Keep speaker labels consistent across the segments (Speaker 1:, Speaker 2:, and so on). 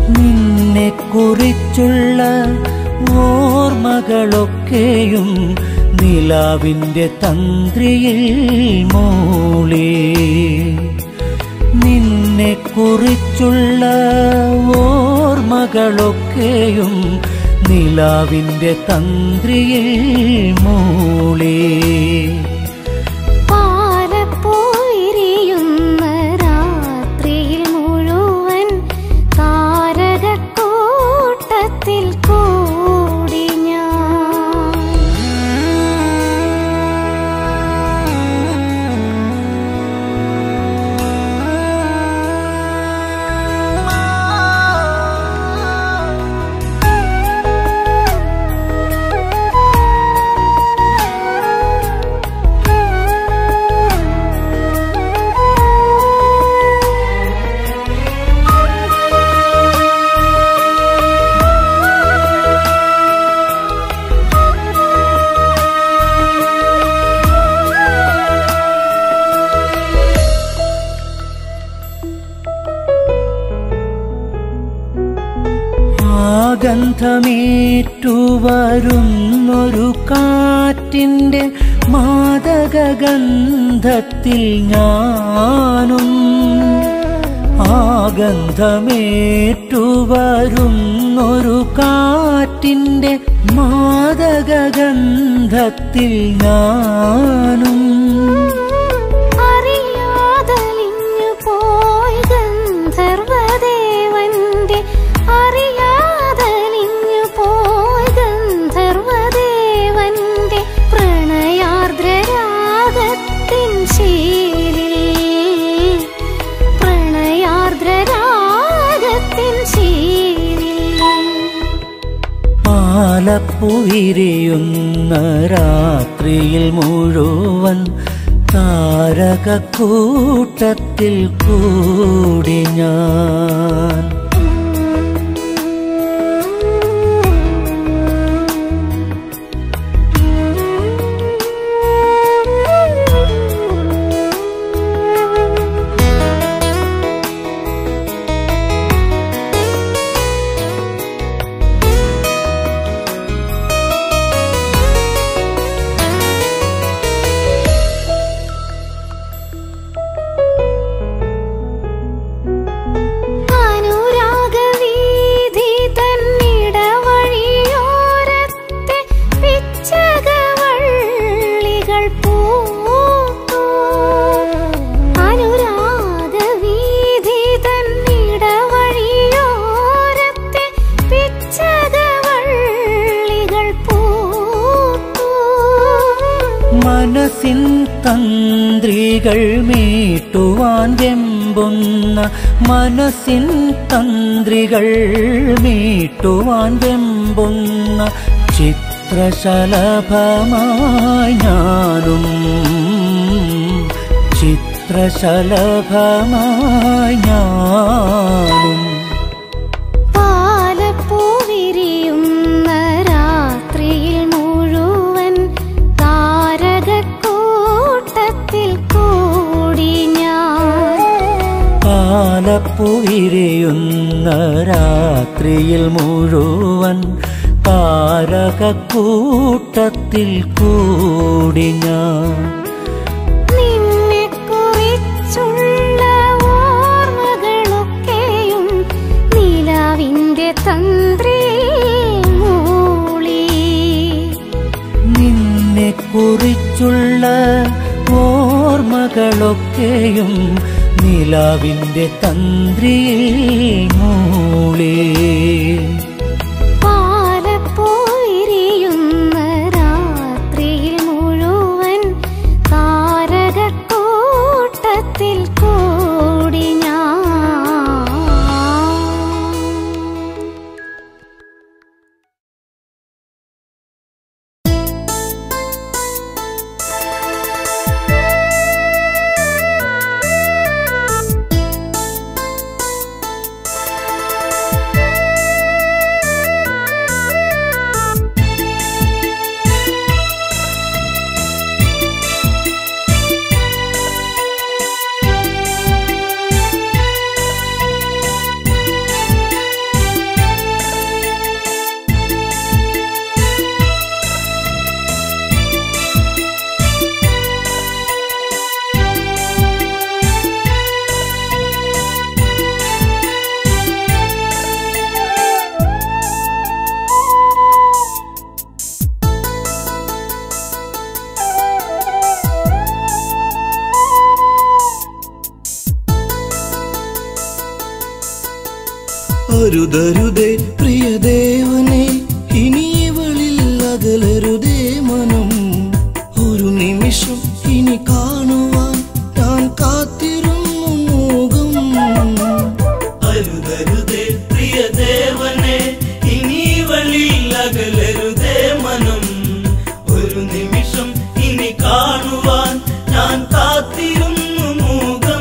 Speaker 1: നിന്നെ കുറിച്ചുള്ള ഓർമ്മകളൊക്കെയും നിലാവിൻ്റെ തന്ത്രിയിൽ മൂളി നിന്നെ കുറിച്ചുള്ള ഓർമ്മകളൊക്കെയും നിലാവിൻ്റെ തന്ത്രിയിൽ മൂളി
Speaker 2: പാലപ്പോയിരിയുന്ന രാത്രിയിൽ മുഴുവൻ താരകക്കൂട്ടത്തിൽ കൂടി ഞാൻ
Speaker 1: ആ ഗന്ധമേറ്റുവരുന്നൊരു കാറ്റിൻ്റെ മാദകഗന്ധത്തിൽ ഞാനും ആ ഗന്ധമേറ്റുവരുന്നൊരു കാറ്റിൻ്റെ മാദകഗന്ധത്തിൽ ഞാനും
Speaker 2: അറിയാതലിഞ്ഞു പോയി ഗന്ധർവദേവന്റെ അറിയാതലിഞ്ഞു പോയി ഗന്ധർവദേവന്റെ പ്രണയാർദ്രരാഗത്തിൻ ശീലിൽ പ്രണയാർദ്രരാഗത്തിൻ ശീലിൽ
Speaker 1: പാലപ്പുവിരിയുന്ന രാത്രിയിൽ മുഴുവൻ താരകക്കൂട്ടത്തിൽ കൂടി ഞാൻ
Speaker 2: അനുരാഗവീഥി തന്നിടവഴിയോരത്തെ പിച്ചകവള്ളികൾ പൂത്തു. അനുരാഗവീഥി തന്നിടവഴിയോരത്തെ പിച്ചകവള്ളികൾ പൂത്തു.
Speaker 1: മനസ്സിൻ തന്ത്രികൾ മീട്ടുവാൻ വെമ്പുന്ന മനസ്സിൻ തന്ത്രികൾ മീട്ടുവാൻ വെമ്പുന്ന ചിത്രശലഭമായി ഞാനും ചിത്രശലഭമായി ഞാനും
Speaker 2: പാലപ്പൂവിരിയുന്ന രാത്രിയിൽ മുഴുവൻ താരകക്കൂട്ടത്തിൽ കൂടി ഞാൻ
Speaker 1: പാലപ്പുവിരിയുന്ന രാത്രിയിൽ മുഴുവൻ താരകക്കൂട്ടത്തിൽ കൂടി ഞാൻ
Speaker 2: നിന്നെ കുറിച്ചുള്ള ഓർമ്മകളൊക്കെയും നിലാവിന്റെ തന്ത്രി മൂളി
Speaker 1: നിന്നെ കുറിച്ചുള്ള ഓർമ്മകളൊക്കെയും നിലാവിൻ്റെ തന്ത്രിയിൽ മൂളി
Speaker 2: പാലപ്പോയിരിയുന്ന രാത്രിയിൽ മുഴുവൻ താരകക്കൂട്ടത്തിൽ കൂടി ഞാൻ
Speaker 3: ആ അരുതരുതേ പ്രിയദേവനെ ഇനി ഇവളിൽ അകലരുതേ മനം ഒരു നിമിഷം ഇനി കാണുവാൻ ഞാൻ കാത്തിരുന്നു മൂകം
Speaker 1: അരുതരുതേ പ്രിയ ദേവനെ ഇനി വഴിയിൽ അകലരുതേ മനം ഒരു നിമിഷം ഇനി കാണുവാൻ ഞാൻ കാത്തിരുന്നു മൂകം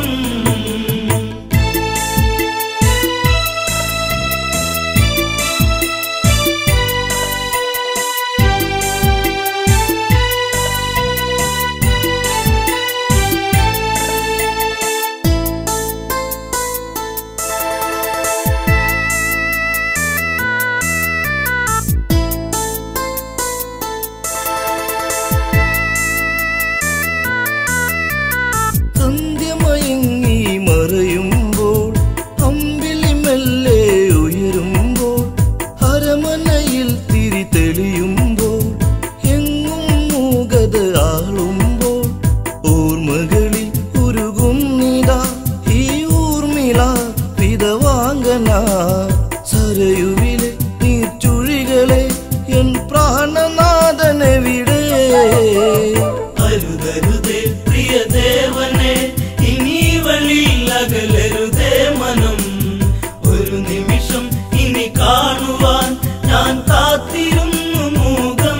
Speaker 3: സന്ധ്യമയങ്ങി മറയുമ്പോൾ അമ്പിളി മെല്ലെ ഉയരുമ്പോൾ അരമനയിൽ തിരി തെളിയുമ്പോൾ എങ്ങും മൂകത ആളുമ്പോൾ ഓർമ്മകളിൽ ഉരുകുന്നിതാ ഈ ഊർമിള പിതവാങ്കന സരയുവിലെ നീർച്ചുഴികളെ എൻ പ്രാണനാഥനെവിടെ
Speaker 1: അരുതരുതേ പ്രിയ ദേവനെ ഇനി വഴിയിൽ അകലരുതേ മനം ഒരു നിമിഷം ഇനി കാണുവാൻ ഞാൻ കാത്തിരുന്നു മൂകം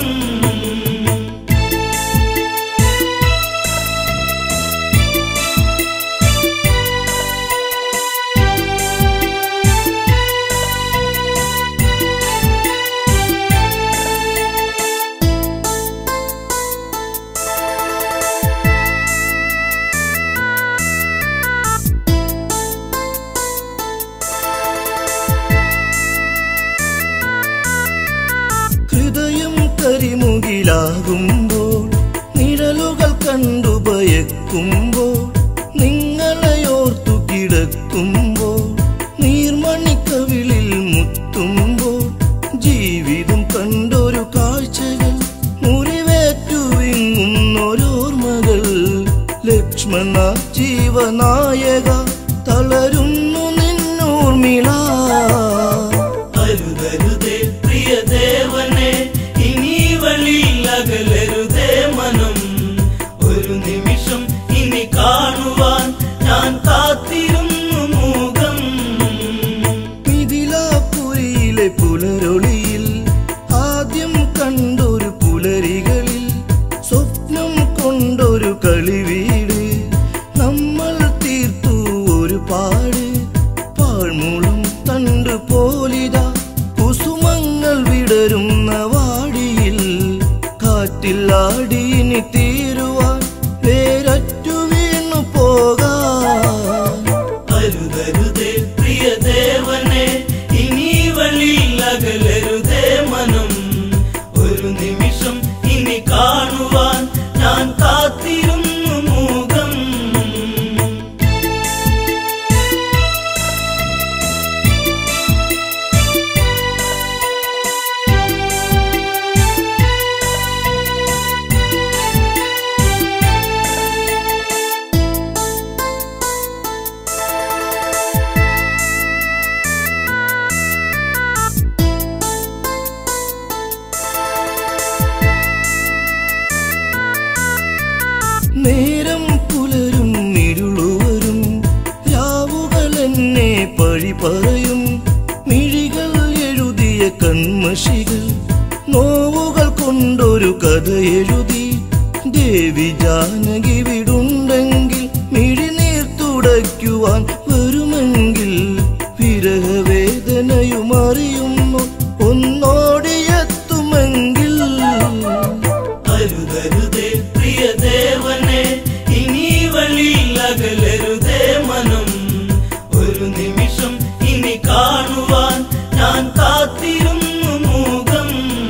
Speaker 3: ഹൃദയം കരിമുകിലാകുമ്പോൾ നിഴലുകൾ കണ്ടു ഭയക്കുമ്പോൾ നിങ്ങളെയോർത്തു കിടക്കുമ്പോൾ നീർമണിക്കവിളിൽ മുത്തുമ്പോൾ ജീവിതം കണ്ടൊരു കാഴ്ചകൾ മുറിവേറ്റു വിങ്ങുന്നൊരോർമ്മകൾ ലക്ഷ്മണ ജീവനായക തളരുന്നു നിന്നോർമിള
Speaker 1: അരുതരുതേ പ്രിയ ദേവനെ ഇനി വഴിയിൽ അകലരുതേ മനം ഒരു നിമിഷം ഇനി കാണുവാൻ ഞാൻ കാത്തിരുന്നു മൂകം
Speaker 3: മിഥിലാപുരിയിലെ പുലരൊളിയിൽ ആദ്യം കണ്ടൊരു പുലരികളിൽ സ്വപ്നം കൊണ്ടൊരു കളിവീട് നമ്മൾ തീർത്തു ഒരു പാട് പാഴ്മുളം തണ്ട് പോലിതാ കുസുമങ്ങൾ വിടരുന്ന വാടിയിൽ കാറ്റിൽ ആടിയിനി തീരുവാൻ വേരറ്റു വീണു പോകാൻ
Speaker 1: അരുതരുതേ പ്രിയ ദേവനെ ഇനി വഴിയിൽ അകലരുതേ മനം ഒരു നിമിഷം ഇനി കാണുവാൻ ഞാൻ കാത്തിരുന്നു മൂകം
Speaker 3: നേരം പുലരും ഇരുളുവരും രാവുകൾ എന്നെ പഴി പറയും മിഴികൾ എഴുതിയ കൺമഷികൾ നോവുകൾ കൊണ്ടൊരു കഥ എഴുതി ദേവി ജാനകി വിടുണ്ടെങ്കിൽ മിഴിനീർ തുടയ്ക്കുവാൻ വരുമെങ്കിൽ വിരഹവേദനയും അറിയുന്നു ഒന്നോടിയെത്തുമെങ്കിൽ
Speaker 1: അരുതരുതേ പ്രിയ ദേവനെ ഇനി വഴിയിൽ അകലരുതേ മനം ഒരു നിമിഷം ഇനി കാണുവാൻ ഞാൻ കാത്തിരുന്നു മൂകം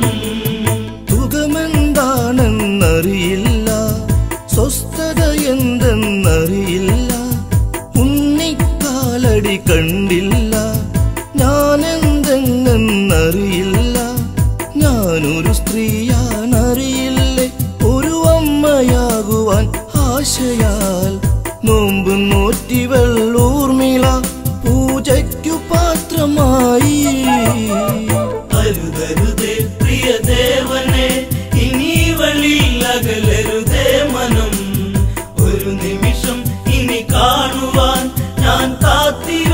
Speaker 3: സുഖമെന്താണെന്നറിയില്ല സ്വസ്ഥത എന്തെന്നറിയില്ല ഉണ്ണിക്കാലടി കണ്ടില്ല ഞാൻ എന്തെങ്ങെന്നറിയില്ല
Speaker 1: കാത്തിരുന്നു